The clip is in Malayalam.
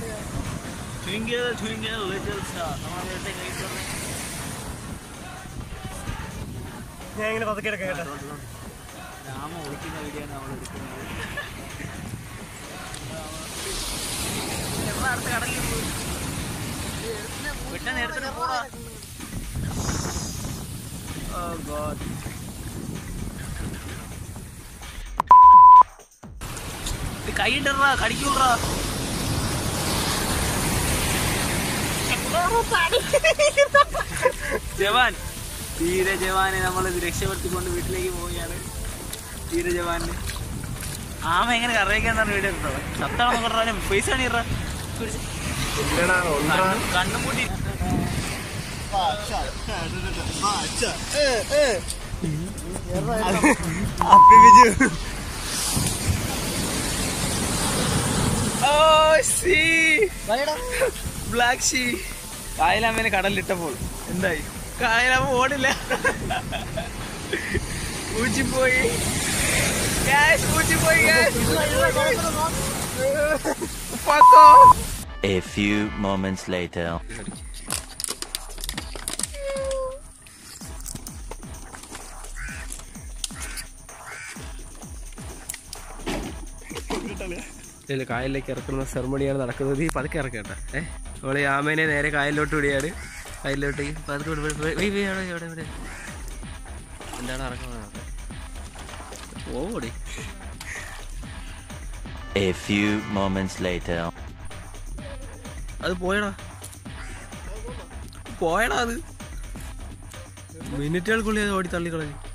Twinkle, twinkle, little star. നമ്മളെ നേരത്തെ കഴിച്ചു പറഞ്ഞ ഞാൻ ഇങ്ങനെ പതുക്കെ എടുക്കാം കേട്ടോ രാമ ഒളിക്കുന്ന വീഡിയോ ആണ് നമ്മൾ എടുക്കുന്നത് എവിടെ അടുത്ത് കടലിൽ പോയി പെട്ടെന്ന് എടുത്തിട്ട് പോടാ Oh God. ഇത് കൈയിടറാ കടിക്കൂടാ ജവാൻ ധീര ജവാനെ നമ്മൾ രക്ഷപ്പെടുത്തിക്കൊണ്ട് വീട്ടിലേക്ക് പോവുകയാണ് ധീര ജവാന് ആമ എങ്ങനെ കറിയിക്കാന്നാണ് വീഡിയോ എടുത്തത് സത്താണെന്ന് പറഞ്ഞാലും പൈസ കാണിറ കണ്ണും കൂട്ടി അപ്പി ബിജു ബ്ലാക്ക് ഷീ കായലാമേനെ കടലിലിട്ടപ്പോൾ എന്തായി കായലാമ ഓടില്ല പൂച്ചിപ്പോയി Guys, പൂച്ചിപ്പോയി guys. Fuck off. A few moments later. ഇല്ല കായലിലേക്ക് ഇറക്കുന്ന സെറമണിയാണ് നടക്കുന്നത് ഈ പതുക്കെ ഇറക്കട്ടെ ഏഹ് നമ്മൾ ഈ ആമേനെ നേരെ കായലിലോട്ട് വിടുകയാണ് കായലിലോട്ട് പതുക്കെ വിട് വിട് വിട്. വെയ് വെയ് അവിടെ ഇവിടെ ഇവിടെ എന്താണ് ഇറക്കുന്നത് ഓടി A few moments later. അത് പോയടാ പോയടാ അത് മിനിറ്റുകൾക്കുള്ളിൽ അത് ഓടി തള്ളിക്കളഞ്ഞു